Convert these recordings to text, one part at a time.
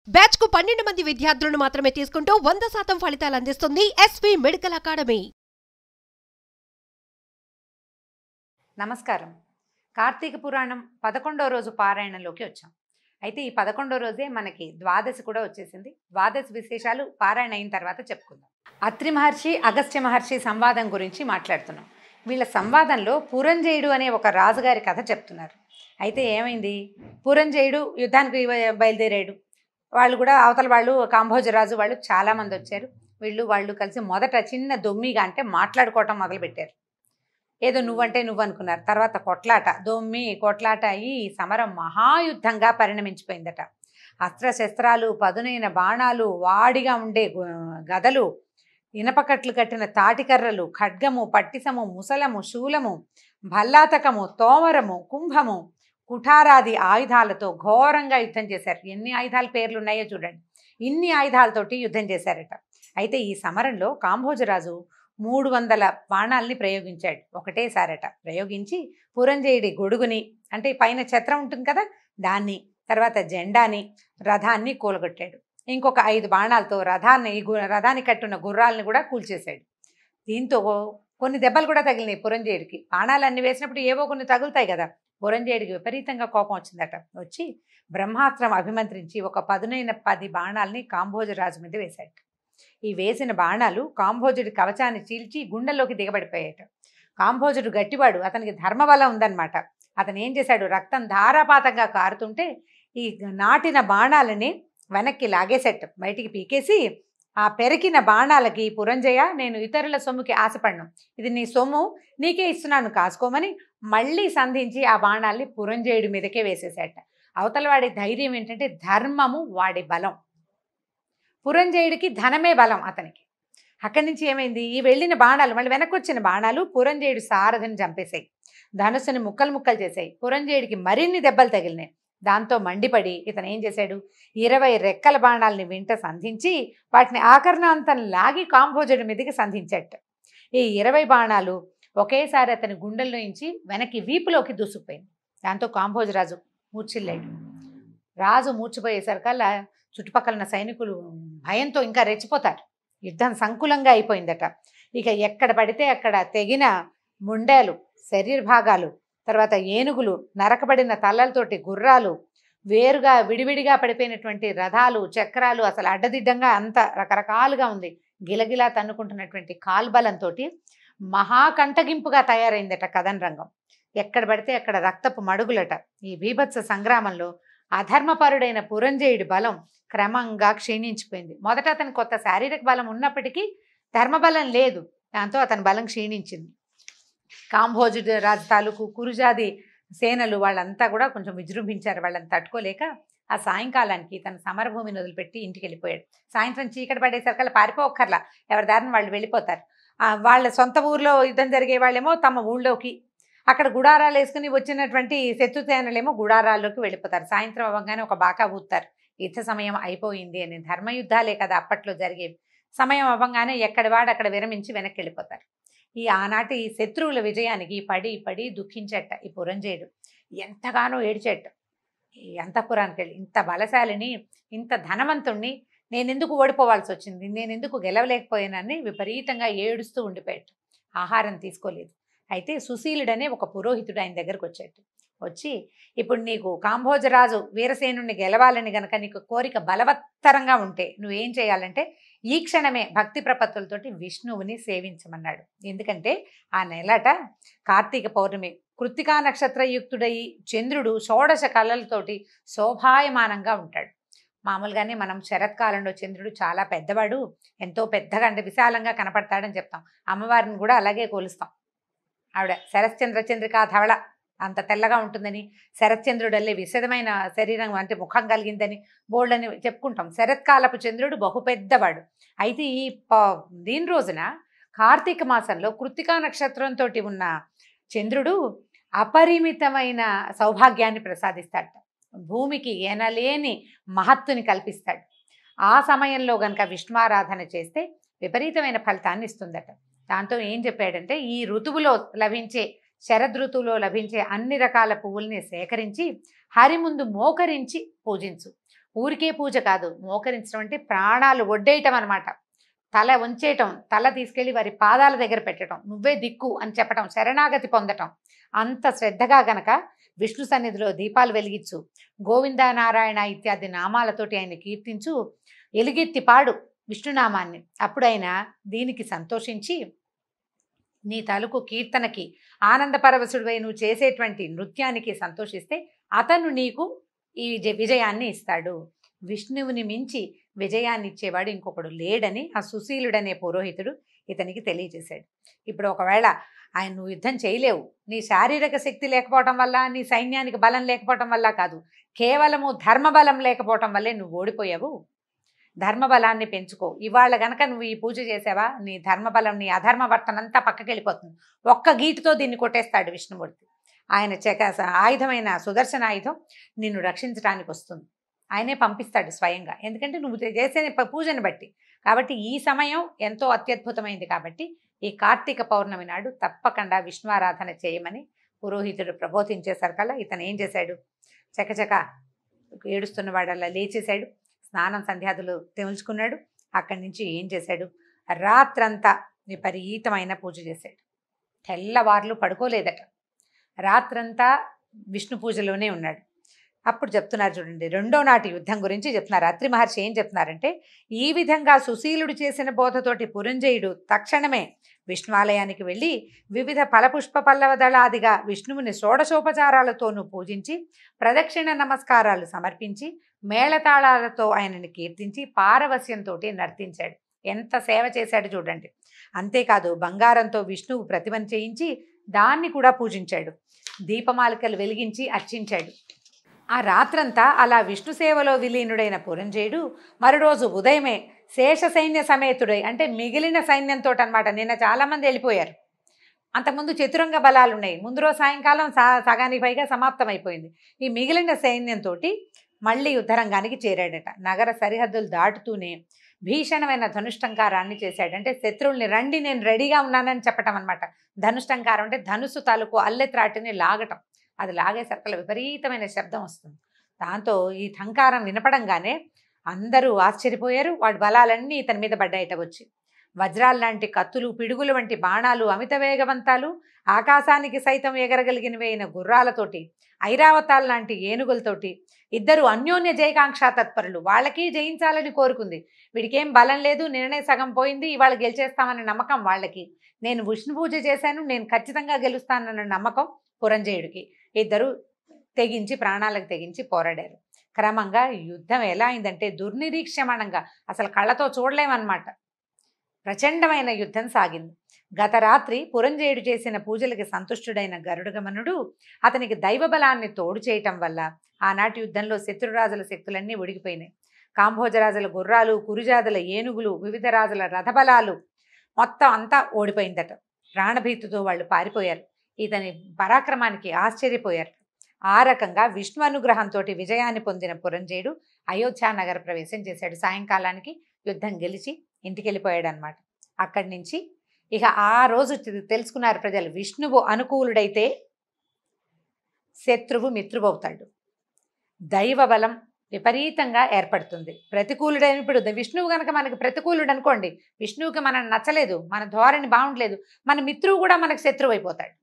batch కు పన్నెండు మంది విద్యార్థులను మాత్రమే తీసుకుంటూ వంద శాతం ఫలితాలు అందిస్తుంది ఎస్వి మెడికల్ అకాడమీ నమస్కారం కార్తీక పురాణం పదకొండో రోజు పారాయణంలోకి వచ్చాం అయితే ఈ పదకొండో రోజే మనకి ద్వాదశి కూడా వచ్చేసింది ద్వాదశి విశేషాలు పారాయణ అయిన తర్వాత చెప్పుకుందాం అత్రి మహర్షి అగస్త్య మహర్షి సంవాదం గురించి మాట్లాడుతున్నాం వీళ్ళ సంవాదంలో పురంజయుడు అనే ఒక రాజుగారి కథ చెప్తున్నారు అయితే ఏమైంది పురంజయుడు యుద్ధానికి బయ- బయలుదేరాడు వాళ్ళు కూడా అవతల వాళ్ళు కాంభోజరాజు వాళ్ళు చాలామంది వచ్చారు వీళ్ళు వాళ్ళు కలిసి మొదట చిన్న దొమ్మిగా అంటే మాట్లాడుకోవటం మొదలుపెట్టారు ఏదో నువ్వంటే నువ్వు అనుకున్నారు తర్వాత కొట్లాట దొమ్మి కొట్లాట అయ్యి ఈ సమరం మహాయుద్ధంగా పరిణమించిపోయిందట అస్త్రశస్త్రాలు పదునైన బాణాలు వాడిగా ఉండే గు- గదలు ఇనపకట్లు కట్టిన తాటికర్రలు ఖడ్గము పట్టిసము ముసలము శూలము భల్లాతకము తోమరము కుంభము కుఠారాది ఆయుధాలతో ఘోరంగా యుద్ధం చేశారు ఎన్ని ఆయుధాల పేర్లు ఉన్నాయో చూడండి ఇన్ని ఆయుధాలతోటి యుద్ధం చేశారట అయితే ఈ సమరంలో కాంభోజరాజు మూడు వందల బాణాల్ని ప్రయోగించాడు ఒకటేసారట ప్రయోగించి పురంజయుడి గొడుగుని అంటే పైన ఛత్రం ఉంటుంది కదా దాన్ని తర్వాత జెండాని రథాన్ని కూలగొట్టాడు ఇంకొక ఐదు బాణాలతో రథాన్ని ఈ గు- రథాన్ని కట్టున్న గుర్రాలను కూడా కూల్చేశాడు దీంతో కొన్ని దెబ్బలు కూడా తగిలినాయి పురంజయుడికి బాణాలు అన్ని వేసినప్పుడు ఏవో కొన్ని తగులుతాయి కదా పురంజయుడికి విపరీతంగా కోపం వచ్చిందట వచ్చి బ్రహ్మాస్త్రం అభిమంత్రించి ఒక పదునైన పది బాణాల్ని కాంభోజరాజు మీద వేశాడు ఈ వేసిన బాణాలు కాంభోజుడి కవచాన్ని చీల్చి గుండెల్లోకి దిగబడిపోయాట కాంభోజుడు గట్టివాడు అతనికి ధర్మబలం ఉందన్నమాట అతను ఏం చేశాడు రక్తం ధారాపాతంగా కారుతుంటే ఈ నాటిన బాణాలని వెనక్కి లాగేసేట బయటికి పీకేసి ఆ పెరికిన బాణాలకి పురంజయ నేను ఇతరుల సొమ్ముకి ఆశపడను ఇది నీ సొమ్ము నీకే ఇస్తున్నాను కాసుకోమని మళ్ళీ సంధించి ఆ బాణాల్ని పురంజయుడి మీదకే వేసేసేట అవతల వాడి ధైర్యం ఏంటంటే ధర్మము వాడి బలం పురంజయుడికి ధనమే బలం అతనికి అక్కడి నుంచి ఏమైంది ఈ వెళ్ళిన బాణాలు మళ్ళీ వెనక్కి వచ్చిన బాణాలు పురంజయుడు సారథిని చంపేశాయి ధనుసుని ముక్కలు ముక్కలు చేశాయి పురంజయుడికి మరిన్ని దెబ్బలు తగిలినాయి దాంతో మండిపడి ఇతను ఏం చేశాడు ఇరవై రెక్కల బాణాలని వెంట సంధించి వాటిని ఆకర్ణాంతం లాగి కాంభోజుడి మీదకి సంధించట ఈ ఇరవై బాణాలు ఒకేసారి అతని గుండెల్లో నుంచి వెనక్కి వీపులోకి దూసుకుపోయింది దాంతో కాంభోజరాజు మూర్చిల్లాడు రాజు మూర్చిపోయేసరికల్లా చుట్టుపక్కల ఉన్న సైనికులు భయంతో ఇంకా రెచ్చిపోతారు యుద్ధం సంకులంగా అయిపోయిందట ఇక ఎక్కడ పడితే అక్కడ తెగిన ముండేలు శరీర భాగాలు తర్వాత ఏనుగులు నరకబడిన తలలతోటి గుర్రాలు వేరుగా విడివిడిగా పడిపోయినటువంటి రథాలు చక్రాలు అసలు అడ్డదిడ్డంగా అంత రకరకాలుగా ఉంది గిలగిలా తన్నుకుంటున్నటువంటి కాల్బలంతో మహాకంటగింపుగా తయారైందట కథన రంగం ఎక్కడ పడితే అక్కడ రక్తపు మడుగులట ఈ బీభత్స సంగ్రామంలో అధర్మపరుడైన పురంజయుడి బలం క్రమంగా క్షీణించిపోయింది మొదట అతని కొత్త శారీరక బలం ఉన్నప్పటికీ ధర్మబలం లేదు దాంతో అతని బలం క్షీణించింది కాంభోజుడు రాజు తాలూకు కురుజాది సేనలు వాళ్ళంతా కూడా కొంచెం విజృంభించారు వాళ్ళని తట్టుకోలేక ఆ సాయంకాలానికి తన సమరభూమిని వదిలిపెట్టి ఇంటికి వెళ్ళిపోయాడు సాయంత్రం చీకటి పడేసరికల్లా పారిపోక్కర్లా ఎవరి దారిని వాళ్ళు వెళ్ళిపోతారు ఆ, వాళ్ళ సొంత ఊర్లో యుద్ధం జరిగే వాళ్ళేమో తమ ఊళ్ళోకి అక్కడ గుడారాలు వేసుకుని వచ్చినటువంటి శత్రు సేనలేమో గుడారాల్లోకి వెళ్ళిపోతారు సాయంత్రం అవ్వగానే ఒక బాకా ఊతారు యుద్ధ సమయం అయిపోయింది అని ధర్మయుద్ధాలే కదా అప్పట్లో జరిగేవి సమయం అవ్వగానే ఎక్కడి వాడు అక్కడ విరమించి వెనక్కి వెళ్ళిపోతారు ఈ ఆనాటి శత్రువుల విజయానికి పడి పడి దుఃఖించట ఈ పురంజయుడు ఎంతగానో ఏడ్చేట ఈ అంతఃపురానికి వెళ్ళి ఇంత బలశాలిని ఇంత ధనవంతుణ్ణి నేనెందుకు ఓడిపోవాల్సి వచ్చింది నేనెందుకు గెలవలేకపోయానని విపరీతంగా ఏడుస్తూ ఉండిపోయాడు ఆహారం తీసుకోలేదు అయితే సుశీలుడనే ఒక పురోహితుడు ఆయన దగ్గరకు వచ్చాడు వచ్చి ఇప్పుడు నీకు కాంభోజరాజు వీరసేనుణ్ణి గెలవాలని గనక నీకు కోరిక బలవత్తరంగా ఉంటే నువ్వేం చేయాలంటే ఈ క్షణమే భక్తి ప్రపత్తులతోటి విష్ణువుని సేవించమన్నాడు ఎందుకంటే ఆ నెలట కార్తీక పౌర్ణమి కృత్తికా నక్షత్రయుక్తుడై చంద్రుడు షోడశ కళలతోటి శోభాయమానంగా ఉంటాడు మామూలుగానే మనం శరత్కాలంలో చంద్రుడు చాలా పెద్దవాడు ఎంతో పెద్దగా అంటే విశాలంగా కనపడతాడని చెప్తాం అమ్మవారిని కూడా అలాగే కొలుస్తాం ఆవిడ శరశ్చంద్ర చంద్రికా ధవళ అంత తెల్లగా ఉంటుందని శరత్చంద్రుడల్లే విశదమైన శరీరం అంటే ముఖం కలిగిందని బోల్డ్ అని చెప్పుకుంటాం శరత్కాలపు చంద్రుడు బహు పెద్దవాడు అయితే ఈ ప- దీని రోజున కార్తీక మాసంలో కృత్తికా నక్షత్రంతో ఉన్న చంద్రుడు అపరిమితమైన సౌభాగ్యాన్ని ప్రసాదిస్తాడు భూమికి ఎనలేని మహత్తుని కల్పిస్తాడు ఆ సమయంలో గనక విష్ణువారాధన చేస్తే విపరీతమైన ఫలితాన్ని ఇస్తుందట దాంతో ఏం చెప్పాడంటే ఈ ఋతువులో లభించే శరదృతువులో లభించే అన్ని రకాల పువ్వుల్ని సేకరించి హరి ముందు మోకరించి పూజించు ఊరికే పూజ కాదు మోకరించడం అంటే ప్రాణాలు ఒడ్డేయటం అనమాట తల ఉంచేయటం తల తీసుకెళ్లి వారి పాదాల దగ్గర పెట్టడం నువ్వే దిక్కు అని చెప్పటం శరణాగతి పొందటం అంత శ్రద్ధగా గనక విష్ణు సన్నిధిలో దీపాలు వెలిగించు గోవింద నారాయణ ఇత్యాది నామాలతోటి ఆయన కీర్తించు ఎలుగెత్తి పాడు విష్ణునామాన్ని అప్పుడు ఆయన దీనికి సంతోషించి నీ తలుకు కీర్తనకి ఆనందపరవశుడివై నువ్వు చేసేటువంటి నృత్యానికి సంతోషిస్తే అతను నీకు ఈ విజ- విజయాన్ని ఇస్తాడు విష్ణువుని మించి విజయాన్ని ఇచ్చేవాడు ఇంకొకడు లేడని ఆ సుశీలుడనే పురోహితుడు ఇతనికి తెలియజేశాడు ఇప్పుడు ఒకవేళ ఆయన నువ్వు యుద్ధం చేయలేవు నీ శారీరక శక్తి లేకపోవటం వల్ల నీ సైన్యానికి బలం లేకపోవటం వల్ల కాదు కేవలము ధర్మబలం లేకపోవటం వల్లే నువ్వు ఓడిపోయావు ధర్మబలాన్ని పెంచుకో ఇవాళ గనక నువ్వు ఈ పూజ చేసావా నీ ధర్మబలం నీ అధర్మ వర్తనంతా పక్కకి వెళ్ళిపోతుంది ఒక్క గీటుతో దీన్ని కొట్టేస్తాడు విష్ణుమూర్తి ఆయన చెక ఆయుధమైన సుదర్శన ఆయుధం నిన్ను రక్షించడానికి వస్తుంది ఆయనే పంపిస్తాడు స్వయంగా ఎందుకంటే నువ్వు చేసే ప- పూజని బట్టి కాబట్టి ఈ సమయం ఎంతో అత్యద్భుతమైంది కాబట్టి ఈ కార్తీక పౌర్ణమి నాడు తప్పకుండా విష్ణువారాధన చేయమని పురోహితుడు ప్రబోధించేసరికల్లా ఇతను ఏం చేశాడు చకచక ఏడుస్తున్నవాడు అలా లేచేశాడు స్నానం సంధ్యాదులు తెముల్చుకున్నాడు అక్కడి నుంచి ఏం చేశాడు రాత్రంతా విపరీతమైన పూజ చేశాడు తెల్లవార్లు పడుకోలేదట రాత్రంతా విష్ణు పూజలోనే ఉన్నాడు అప్పుడు చెప్తున్నారు చూడండి రెండో నాటి యుద్ధం గురించి చెప్తున్నారు అత్రి మహర్షి ఏం చెప్తున్నారంటే ఈ విధంగా సుశీలుడు చేసిన బోధతోటి పురంజయుడు తక్షణమే విష్ణువాలయానికి వెళ్ళి వివిధ ఫలపుష్ప పల్లవ దళాదిగా విష్ణువుని షోడశోపచారాలతోనూ పూజించి ప్రదక్షిణ నమస్కారాలు సమర్పించి మేళతాళాలతో ఆయనని కీర్తించి పారవస్యంతో నర్తించాడు ఎంత సేవ చేశాడు చూడండి అంతేకాదు బంగారంతో విష్ణువు ప్రతిమను చేయించి దాన్ని కూడా పూజించాడు దీపమాలికలు వెలిగించి అర్చించాడు ఆ రాత్రంతా అలా విష్ణు సేవలో విలీనుడైన పురంజయుడు మరురోజు ఉదయమే శేష సైన్య సమేతుడై అంటే మిగిలిన సైన్యంతో అనమాట నిన్న చాలామంది వెళ్ళిపోయారు అంతకుముందు చతురంగ బలాలు ఉన్నాయి ముందు రోజు సాయంకాలం సా సగానికి పైగా సమాప్తం అయిపోయింది ఈ మిగిలిన సైన్యంతో మళ్ళీ యుద్ధరంగానికి చేరాడట నగర సరిహద్దులు దాటుతూనే భీషణమైన ధనుష్టంకారాన్ని చేశాడు అంటే శత్రువుల్ని రండి నేను రెడీగా ఉన్నానని చెప్పటం అనమాట ధనుష్టంకారం అంటే ధనుసు తాలూకు అల్లెత్రాటిని లాగటం అది లాగేసరికల విపరీతమైన శబ్దం వస్తుంది దాంతో ఈ ఠంకారం వినపడంగానే అందరూ ఆశ్చర్యపోయారు వాడి బలాలన్నీ ఇతని మీద పడ్డాయట వచ్చి వజ్రాల లాంటి కత్తులు పిడుగులు వంటి బాణాలు అమిత వేగవంతాలు ఆకాశానికి సైతం ఎగరగలిగినవి అయిన గుర్రాలతోటి ఐరావతాల్ లాంటి ఏనుగులతోటి ఇద్దరు అన్యోన్య జయకాంక్షా తత్పరులు వాళ్ళకి జయించాలని కోరుకుంది వీడికేం బలం లేదు నిన్ననే సగం పోయింది ఇవాళ గెలిచేస్తామనే నమ్మకం వాళ్ళకి నేను విష్ణు పూజ చేశాను నేను ఖచ్చితంగా గెలుస్తానన్న నమ్మకం పురంజయుడికి ఇద్దరు తెగించి ప్రాణాలకు తెగించి పోరాడారు క్రమంగా యుద్ధం ఎలా అయిందంటే దుర్నిరీక్షమణంగా అసలు కళ్ళతో చూడలేమన్నమాట ప్రచండమైన యుద్ధం సాగింది గత రాత్రి పురంజయుడు చేసిన పూజలకి సంతుష్టుడైన గరుడగమనుడు అతనికి దైవబలాన్ని తోడు చేయటం వల్ల ఆనాటి యుద్ధంలో శత్రురాజుల శక్తులన్నీ ఉడిగిపోయినాయి కాంభోజరాజుల గుర్రాలు కురుజాదుల ఏనుగులు వివిధ రాజుల రథబలాలు మొత్తం అంతా ఓడిపోయిందట ప్రాణభీతితో వాళ్ళు పారిపోయారు ఇతని పరాక్రమానికి ఆశ్చర్యపోయారు ఆ రకంగా విష్ణు అనుగ్రహంతో విజయాన్ని పొందిన పురంజయుడు అయోధ్య నగర ప్రవేశం చేశాడు సాయంకాలానికి యుద్ధం గెలిచి ఇంటికి వెళ్ళిపోయాడు అనమాట అక్కడి నుంచి ఇక ఆ రోజు తె- తెలుసుకున్నారు ప్రజలు విష్ణువు అనుకూలుడైతే శత్రువు మిత్రువవుతాడు దైవ బలం విపరీతంగా ఏర్పడుతుంది ప్రతికూలుడైన ఇప్పుడు విష్ణువు కనుక మనకి ప్రతికూలుడు అనుకోండి విష్ణువుకి మనం నచ్చలేదు మన ధోరణి బాగుండలేదు మన మిత్రువు కూడా మనకు శత్రువు అయిపోతాడు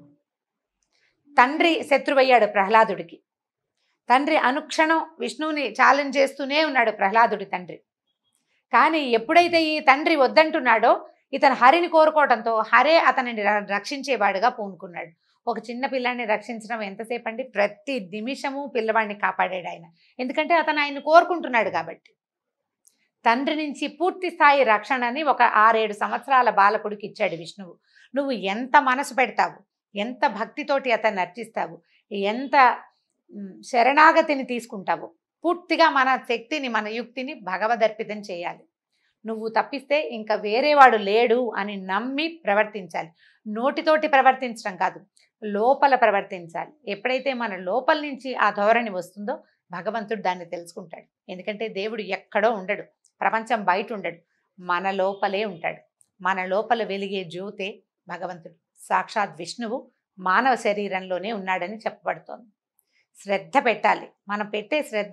తండ్రి శత్రువయ్యాడు ప్రహ్లాదుడికి తండ్రి అనుక్షణం విష్ణువుని ఛాలెంజ్ చేస్తూనే ఉన్నాడు ప్రహ్లాదుడి తండ్రి కానీ ఎప్పుడైతే ఈ తండ్రి వద్దంటున్నాడో ఇతను హరిని కోరుకోవడంతో హరే అతనిని ర- రక్షించేవాడుగా పూనుకున్నాడు ఒక చిన్న పిల్లాన్ని రక్షించడం ఎంతసేపు అండి ప్రతి నిమిషము పిల్లవాడిని కాపాడాడు ఆయన ఎందుకంటే అతను ఆయన్ని కోరుకుంటున్నాడు కాబట్టి తండ్రి నుంచి పూర్తి స్థాయి రక్షణని ఒక ఆరేడు సంవత్సరాల బాలకుడికి ఇచ్చాడు విష్ణువు నువ్వు ఎంత మనసు పెడతావు ఎంత భక్తితోటి అతన్ని అర్చిస్తావు ఎంత మ్, శరణాగతిని తీసుకుంటావు పూర్తిగా మన శక్తిని మన యుక్తిని భగవదర్పితం చేయాలి నువ్వు తప్పిస్తే ఇంకా వేరేవాడు లేడు అని నమ్మి ప్రవర్తించాలి నోటితోటి ప్రవర్తించడం కాదు లోపల ప్రవర్తించాలి ఎప్పుడైతే మన లోపల నుంచి ఆ ధోరణి వస్తుందో భగవంతుడు దాన్ని తెలుసుకుంటాడు ఎందుకంటే దేవుడు ఎక్కడో ఉండడు ప్రపంచం బయట ఉండడు మన లోపలే ఉంటాడు మన లోపల వెలిగే జ్యోతే భగవంతుడు సాక్షాత్ విష్ణువు మానవ శరీరంలోనే ఉన్నాడని చెప్పబడుతోంది శ్రద్ధ పెట్టాలి మనం పెట్టే శ్రద్ధ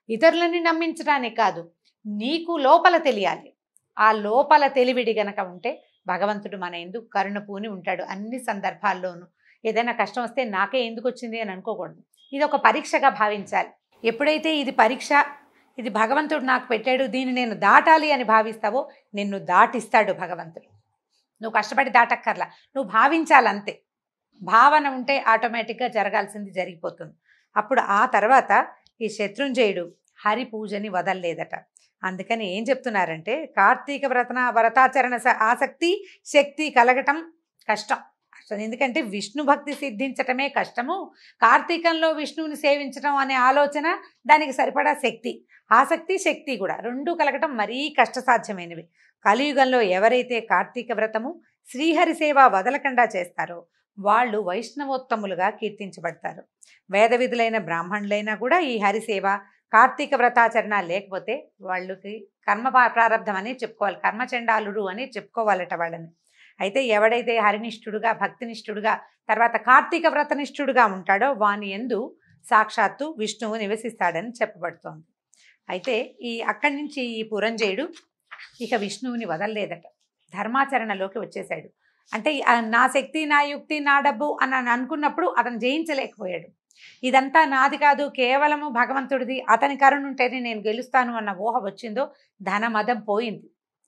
ఇతరులని నమ్మించడానికి కాదు నీకు లోపల తెలియాలి ఆ లోపల తెలివిడి గనక ఉంటే భగవంతుడు మన ఎందుకు కరుణ పూని ఉంటాడు అన్ని సందర్భాల్లోనూ ఏదైనా కష్టం వస్తే నాకే ఎందుకు వచ్చింది అని అనుకోకూడదు ఇది ఒక పరీక్షగా భావించాలి ఎప్పుడైతే ఇది పరీక్ష ఇది భగవంతుడు నాకు పెట్టాడు దీన్ని నేను దాటాలి అని భావిస్తావో నిన్ను దాటిస్తాడు భగవంతుడు నువ్వు కష్టపడి దాటక్కర్లా నువ్వు భావించాలంతే భావన ఉంటే ఆటోమేటిక్గా జరగాల్సింది జరిగిపోతుంది అప్పుడు ఆ తర్వాత ఈ శత్రుంజయుడు హరి పూజని వదలలేదట అందుకని ఏం చెప్తున్నారంటే కార్తీక వ్రతన వ్రతాచరణ స- ఆసక్తి శక్తి కలగటం కష్టం అసలు ఎందుకంటే విష్ణు భక్తి సిద్ధించటమే కష్టము కార్తీకంలో విష్ణువుని సేవించడం అనే ఆలోచన దానికి సరిపడా శక్తి ఆసక్తి శక్తి కూడా రెండు కలగటం మరీ కష్టసాధ్యమైనవి కలియుగంలో ఎవరైతే కార్తీక వ్రతము శ్రీహరి సేవ వదలకుండా చేస్తారో వాళ్ళు వైష్ణవోత్తములుగా కీర్తించబడతారు వేద విధులైన బ్రాహ్మణులైనా కూడా ఈ హరిసేవ కార్తీక వ్రతాచరణ లేకపోతే వాళ్ళకి కర్మ పా- ప్రారంధం అని చెప్పుకోవాలి కర్మచండాలుడు అని చెప్పుకోవాలట వాళ్ళని అయితే ఎవడైతే హరినిష్ఠుడుగా భక్తినిష్ఠుడుగా తర్వాత కార్తీక వ్రతనిష్ఠుడుగా ఉంటాడో వాని ఎందు సాక్షాత్తు విష్ణువు నివసిస్తాడని చెప్పబడుతోంది అయితే ఈ అక్కడి నుంచి ఈ పురంజయుడు ఇక విష్ణువుని వదలలేదట ధర్మాచరణలోకి వచ్చేసాడు అంటే ఆ నా శక్తి నా యుక్తి నా డబ్బు అని అని అనుకున్నప్పుడు అతను జయించలేకపోయాడు ఇదంతా నాది కాదు కేవలము భగవంతుడిది అతని కరుణ ఉంటేనే నేను గెలుస్తాను అన్న ఊహ వచ్చిందో ధనమదం పోయింది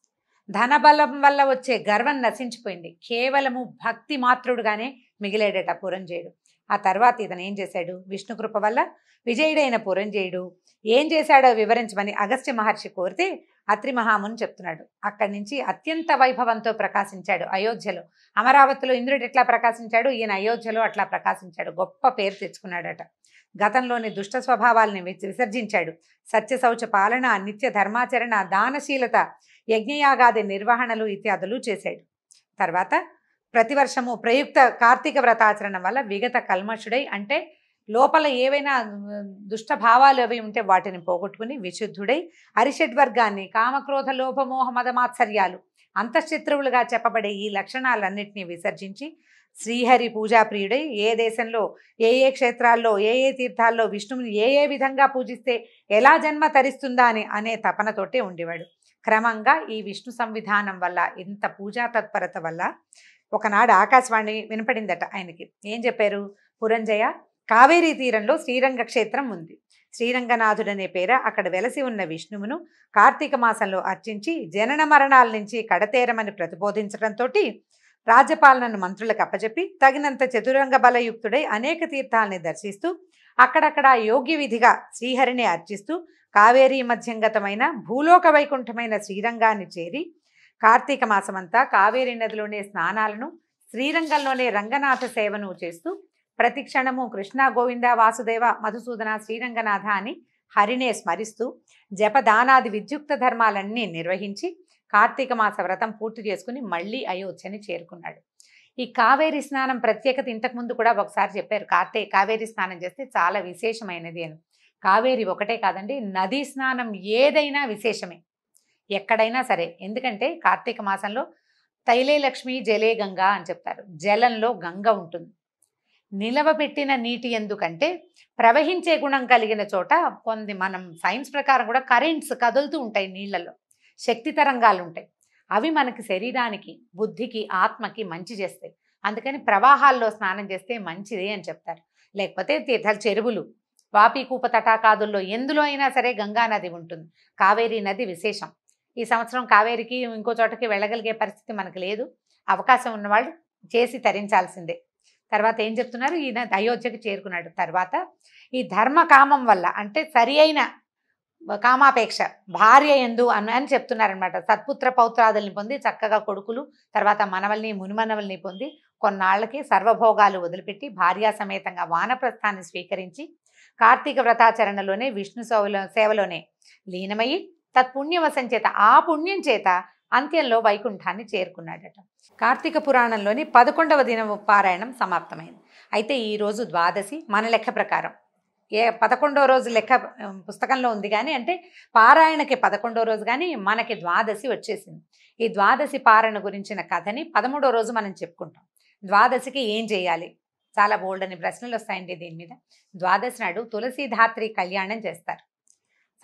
ధనబలం వల్ల వచ్చే గర్వం నశించిపోయింది కేవలము భక్తి మాత్రుడుగానే మిగిలాడట పురంజయుడు ఆ తర్వాత ఇతను ఏం చేశాడు విష్ణు కృప వల్ల విజయుడైన పురంజయుడు ఏం చేశాడో వివరించమని అగస్త్య మహర్షి కోరితే అత్రి మహాముని చెప్తున్నాడు అక్కడి నుంచి అత్యంత వైభవంతో ప్రకాశించాడు అయోధ్యలో అమరావతిలో ఇంద్రుడు ఎట్లా ప్రకాశించాడు ఈయన అయోధ్యలో అట్లా ప్రకాశించాడు గొప్ప పేరు తెచ్చుకున్నాడట గతంలోని దుష్ట స్వభావాల్ని విస- విసర్జించాడు సత్య శౌచ పాలన నిత్య ధర్మాచరణ దానశీలత యజ్ఞయాగాది నిర్వహణలు ఇత్యాదులు చేశాడు తర్వాత ప్రతివర్షము ప్రయుక్త కార్తీక వ్రతాచరణ వల్ల విగత కల్మషుడై అంటే లోపల ఏవైనా ఉమ్, దుష్ట భావాలు అవి ఉంటే వాటిని పోగొట్టుకుని విశుద్ధుడై అరిషడ్వర్గాన్ని కామక్రోధ లోభమోహ మదమాత్సర్యాలు అంతఃశత్రువులుగా చెప్పబడే ఈ లక్షణాలన్నింటినీ విసర్జించి శ్రీహరి పూజాప్రియుడై ఏ దేశంలో ఏ ఏ క్షేత్రాల్లో ఏ ఏ తీర్థాల్లో విష్ణువుని ఏ ఏ విధంగా పూజిస్తే ఎలా జన్మ తరిస్తుందా అని అనే తపనతోటే ఉండేవాడు క్రమంగా ఈ విష్ణు సంవిధానం వల్ల ఇంత పూజా తత్పరత వల్ల ఒకనాడు ఆకాశవాణి వినపడిందట ఆయనకి ఏం చెప్పారు పురంజయ కావేరీ తీరంలో శ్రీరంగ క్షేత్రం ఉంది శ్రీరంగనాథుడనే పేర అక్కడ వెలసి ఉన్న విష్ణువును కార్తీక మాసంలో అర్చించి జనన మరణాల నుంచి కడతేరమని ప్రతిబోధించడంతో రాజ్యపాలనను మంత్రులకు అప్పచెప్పి తగినంత చతురంగ బలయుక్తుడై అనేక తీర్థాలని దర్శిస్తూ అక్కడక్కడ యోగ్య విధిగా శ్రీహరిని అర్చిస్తూ కావేరీ మధ్యంగతమైన భూలోక వైకుంఠమైన శ్రీరంగాన్ని చేరి కార్తీక మాసమంతా కావేరీ నదిలోనే స్నానాలను శ్రీరంగంలోనే రంగనాథ సేవను చేస్తూ ప్రతి క్షణము కృష్ణ గోవింద వాసుదేవ మధుసూదన శ్రీరంగనాథ అని హరినే స్మరిస్తూ జపదానాది విద్యుక్త ధర్మాలన్నీ నిర్వహించి కార్తీక మాస వ్రతం పూర్తి చేసుకుని మళ్ళీ అయోధ్యని చేరుకున్నాడు ఈ కావేరి స్నానం ప్రత్యేకత ఇంతకుముందు కూడా ఒకసారి చెప్పారు కార్తే కావేరి స్నానం చేస్తే చాలా విశేషమైనది అని కావేరి ఒకటే కాదండి నదీ స్నానం ఏదైనా విశేషమే ఎక్కడైనా సరే ఎందుకంటే కార్తీక మాసంలో తైలే లక్ష్మి జలే గంగా అని చెప్తారు జలంలో గంగ ఉంటుంది నిలవబెట్టిన నీటి ఎందుకంటే ప్రవహించే గుణం కలిగిన చోట కొంది మనం సైన్స్ ప్రకారం కూడా కరెంట్స్ కదులుతూ ఉంటాయి నీళ్ళలో శక్తి తరంగాలు ఉంటాయి అవి మనకి శరీరానికి బుద్ధికి ఆత్మకి మంచి చేస్తాయి అందుకని ప్రవాహాల్లో స్నానం చేస్తే మంచిది అని చెప్తారు లేకపోతే తీర్థాలు చెరువులు వాపీకూప తటాకాదుల్లో ఎందులో అయినా సరే గంగా నది ఉంటుంది కావేరీ నది విశేషం ఈ సంవత్సరం కావేరికి ఇంకో చోటకి వెళ్ళగలిగే పరిస్థితి మనకు లేదు అవకాశం ఉన్నవాళ్ళు చేసి తరించాల్సిందే తర్వాత ఏం చెప్తున్నారు ఈయన అయోధ్యకి చేరుకున్నాడు తర్వాత ఈ ధర్మ కామం వల్ల అంటే సరి అయిన కామాపేక్ష భార్య ఎందు అని అని చెప్తున్నారనమాట సత్పుత్ర పౌత్రాదుల్ని పొంది చక్కగా కొడుకులు తర్వాత మనవల్ని మునిమనవల్ని పొంది కొన్నాళ్ళకి సర్వభోగాలు వదిలిపెట్టి భార్యా సమేతంగా వానప్రస్థాన్ని స్వీకరించి కార్తీక వ్రతాచరణలోనే విష్ణు సేవలో సేవలోనే లీనమయ్యి తత్పుణ్యవశం చేత ఆ పుణ్యం చేత అంత్యంలో వైకుంఠాన్ని చేరుకున్నాడట కార్తీక పురాణంలోని పదకొండవ దిన పారాయణం సమాప్తమైంది అయితే ఈరోజు ద్వాదశి మన లెక్క ప్రకారం ఏ పదకొండో రోజు లెక్క ఉమ్, పుస్తకంలో ఉంది కానీ అంటే పారాయణకి పదకొండో రోజు కానీ మనకి ద్వాదశి వచ్చేసింది ఈ ద్వాదశి పారాయణ గురించిన కథని పదమూడో రోజు మనం చెప్పుకుంటాం ద్వాదశికి ఏం చేయాలి చాలా బోల్డ్ అని ప్రశ్నలు వస్తాయండి దీని మీద ద్వాదశి నాడు తులసీధాత్రి కళ్యాణం చేస్తారు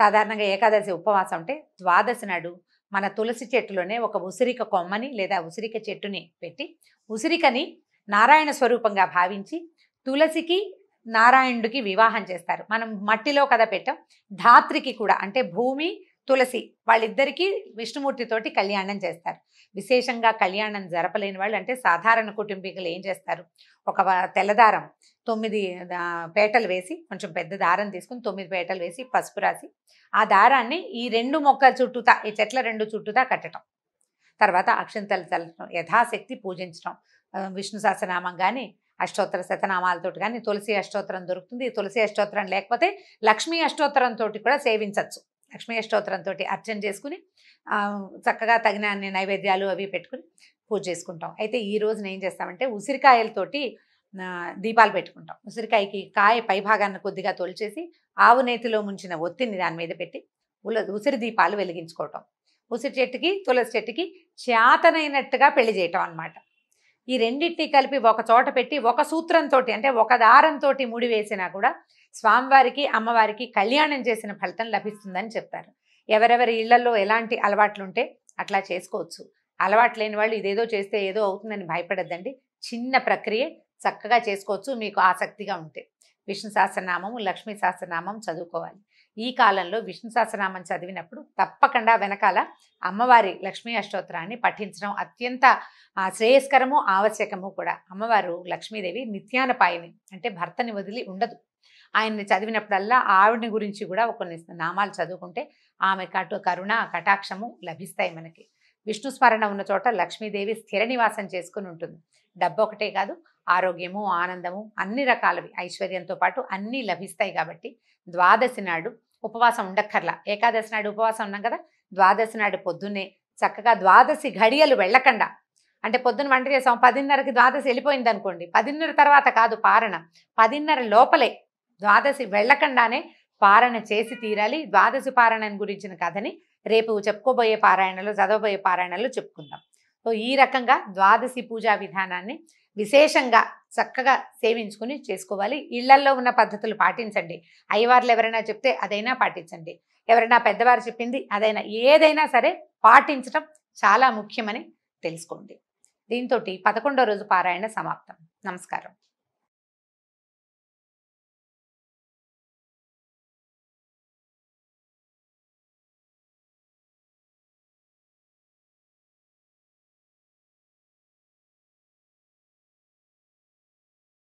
సాధారణంగా ఏకాదశి ఉపవాసం అంటే ద్వాదశి నాడు మన తులసి చెట్టులోనే ఒక ఉసిరిక కొమ్మని లేదా ఉసిరిక చెట్టుని పెట్టి ఉసిరికని నారాయణ స్వరూపంగా భావించి తులసికి నారాయణుడికి వివాహం చేస్తారు మనం మట్టిలో కదా పెట్టాం ధాత్రికి కూడా అంటే భూమి తులసి వాళ్ళిద్దరికీ విష్ణుమూర్తితోటి కళ్యాణం చేస్తారు విశేషంగా కళ్యాణం జరపలేని వాళ్ళు అంటే సాధారణ కుటుంబీకులు ఏం చేస్తారు ఒక వ- తెల్లదారం తొమ్మిది ఆ, పేటలు వేసి కొంచెం పెద్ద దారం తీసుకుని తొమ్మిది పేటలు వేసి పసుపు రాసి ఆ దారాన్ని ఈ రెండు మొక్కల చుట్టూతా ఈ చెట్ల రెండు చుట్టూతా కట్టడం తర్వాత అక్షంతలు చల్లటం యథాశక్తి పూజించడం ఆ, విష్ణు సహస్రనామం కానీ అష్టోత్తర శతనామాలతో కానీ తులసి అష్టోత్తరం దొరుకుతుంది ఈ తులసి అష్టోత్తరం లేకపోతే లక్ష్మీ అష్టోత్తరంతో కూడా సేవించవచ్చు లక్ష్మీ అష్టోత్తరంతో అర్చన చేసుకుని ఆ, చక్కగా తగిన అన్ని నైవేద్యాలు అవి పెట్టుకుని పూజ చేసుకుంటాం అయితే ఈ రోజున ఏం చేస్తామంటే ఉసిరికాయలతోటి ఆ, దీపాలు పెట్టుకుంటాం ఉసిరికాయకి కాయ పైభాగాన్ని కొద్దిగా తొలిచేసి ఆవు నేతిలో ముంచిన ఒత్తిని దాని మీద పెట్టి ఉల ఉసిరి దీపాలు వెలిగించుకోవటం ఉసిరి చెట్టుకి తులసి చెట్టుకి చేతనైనట్టుగా పెళ్లి చేయటం అన్నమాట ఈ రెండింటిని కలిపి ఒక చోట పెట్టి ఒక సూత్రంతో అంటే ఒక దారంతో ముడి వేసినా కూడా స్వామివారికి అమ్మవారికి కళ్యాణం చేసిన ఫలితం లభిస్తుందని చెప్తారు ఎవరెవరి ఇళ్లలో ఎలాంటి అలవాట్లు ఉంటే అట్లా చేసుకోవచ్చు అలవాటు లేని వాళ్ళు ఇదేదో చేస్తే ఏదో అవుతుందని భయపడద్దండి చిన్న ప్రక్రియ చక్కగా చేసుకోవచ్చు మీకు ఆసక్తిగా ఉంటే విష్ణు సహస్రనామం లక్ష్మీ సహస్రనామం చదువుకోవాలి ఈ కాలంలో విష్ణు సహస్రనామం చదివినప్పుడు తప్పకుండా వెనకాల అమ్మవారి లక్ష్మీ అష్టోత్తరాన్ని పఠించడం అత్యంత ఆ, శ్రేయస్కరము ఆవశ్యకము కూడా అమ్మవారు లక్ష్మీదేవి నిత్యానపాయని అంటే భర్తని వదిలి ఉండదు ఆయన్ని చదివినప్పుడల్లా ఆవిడని గురించి కూడా కొన్ని నామాలు చదువుకుంటే ఆమె కటు కరుణ కటాక్షము లభిస్తాయి మనకి విష్ణు స్మరణ ఉన్న చోట లక్ష్మీదేవి స్థిర నివాసం చేసుకుని ఉంటుంది డబ్బు ఒకటే కాదు ఆరోగ్యము ఆనందము అన్ని రకాలవి ఐశ్వర్యంతో పాటు అన్నీ లభిస్తాయి కాబట్టి ద్వాదశి నాడు ఉపవాసం ఉండక్కర్లా ఏకాదశి నాడు ఉపవాసం ఉన్నాం కదా ద్వాదశి నాడు పొద్దున్నే చక్కగా ద్వాదశి ఘడియలు వెళ్ళకుండా అంటే పొద్దున్న వంట చేసాం పదిన్నరకి ద్వాదశి వెళ్ళిపోయింది అనుకోండి పదిన్నర తర్వాత కాదు పారణ పదిన్నర లోపలే ద్వాదశి వెళ్ళకుండానే పారణ చేసి తీరాలి ద్వాదశి పారాయణ గురించిన కథని రేపు చెప్పుకోబోయే పారాయణలో చదవబోయే పారాయణలో చెప్పుకుందాం సో ఈ రకంగా ద్వాదశి పూజా విధానాన్ని విశేషంగా చక్కగా సేవించుకుని చేసుకోవాలి ఇళ్లల్లో ఉన్న పద్ధతులు పాటించండి అయ్యవార్లు ఎవరైనా చెప్తే అదైనా పాటించండి ఎవరైనా పెద్దవారు చెప్పింది అదైనా ఏదైనా సరే పాటించడం చాలా ముఖ్యమని తెలుసుకోండి దీంతో పదకొండో రోజు పారాయణ సమాప్తం నమస్కారం